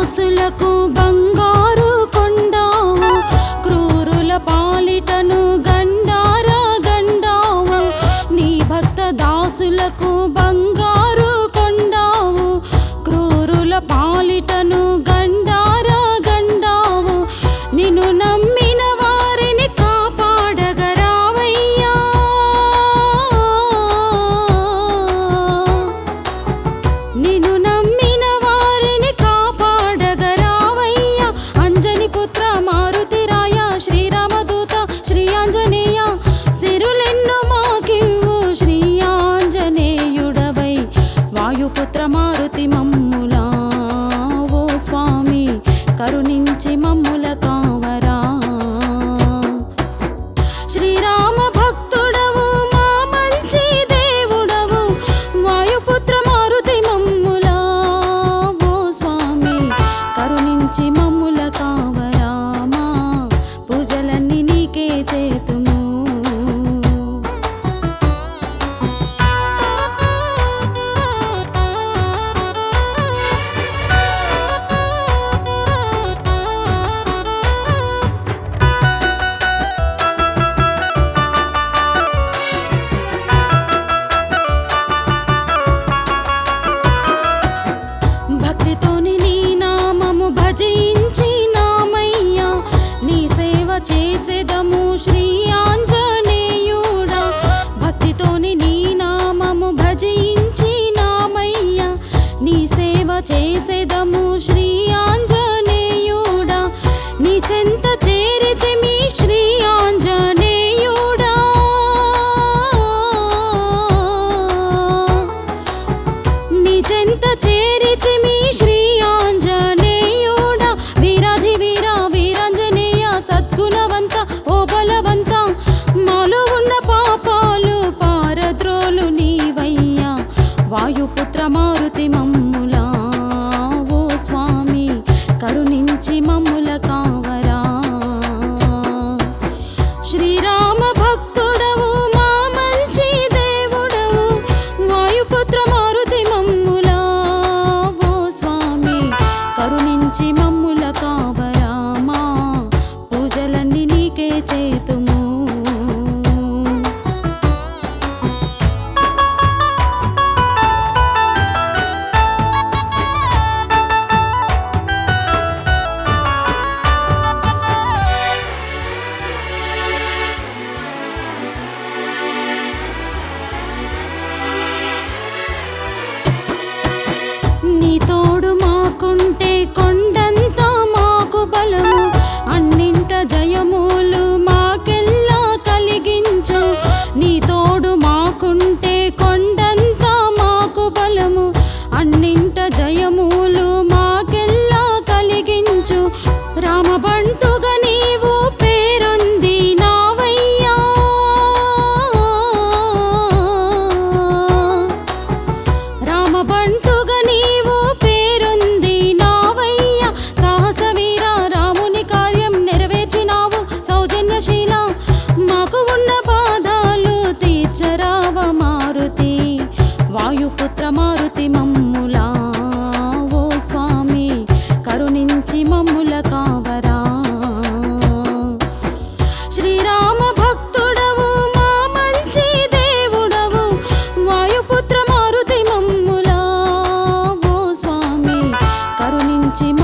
దాసులకు బంగారు కొండావు క్రూరుల పాలిటను గండార గండావు నీ భక్త దాసులకు బంగారు కొండావు క్రూరుల పాలిటను గండార గండావు నిన్ను నమ్మిన వారిని కాపాడగరావయ్యా నిన్ను నమ్మిన వారిని కాపాడగరావయ్యా అంజని పుత్ర మారుతిరాయ శ్రీరామదూత శ్రీ ఆంజనేయ సిరులెన్ను మాకివ్వు శ్రీ ఆంజనేయుడవై వాయుపుత్ర మారుతి మమ్ములా ఓ స్వామి కరుణించి మమ్ముల కావరా శ్రీరామ భక్తుడవు మా మంచి దేవుడవు వాయుపుత్ర మారుతి మమ్ములా ఓ స్వామి కరుణించి మమ్ముల కావరామా పూజలన్నీ నీకే చేతుము భక్తితోని నీ నామము భజించి నామయ్యా నీ సేవ చేసేదము శ్రీ ఆంజనేయుడా భక్తితోని నీ నామము భజించి నామయ్యా నీ సేవ చేసేదము శ్రీ ఆంజనేయుడా నీ చెంత చేరితే మీ శ్రీ ఆంజనేయుడా నిజంత చేరితిమి శ్రీ ఆంజనేయుడా వీరాధి వీర వీరాంజనేయ సద్గుణవంత ఓ బలవంత మాలో ఉన్న పాపాలు పారద్రోలు నీవయ్యా వాయుపుత్ర మారుతి మమ్ములా ఓ స్వామి కరుణించి మమ్ముల కావరా శ్రీరామ భక్తుడవు మా మంచి దేవుడవు వాయుపుత్ర మారుతి మమ్ములా ఓ స్వామి కరుణించి మమ్ముల కావరామా పూజలన్నీ నీకే చేతుము నీ తోడు మాకుంటే కొండంత మాకు బలము అన్నింట జయములు మాకెల్లా కలిగించు నీ తోడు మాకుంటే కొండంత మాకు బలము అన్నింట జయములు మాకెల్లా కలిగించు రామబంటుగా నీవు పేరొంది నావయ్యా రామబంటుగా నీవు పేరొంది నావయ్య సాహస వీర రాముని కార్యం నెరవేర్చినావు సౌజన్యశీల మాకు ఉన్న బాధలు తీర్చరావ మారుతి వాయుపుత్ర మారుతి మమ్ములా ఓ స్వామి కరుణించి మమ్ముల కావరా శ్రీరామ భక్తుడవు మా మంచి దేవుడవు వాయుపుత్ర మారుతి మమ్ములా ఓ స్వామి కరుణించి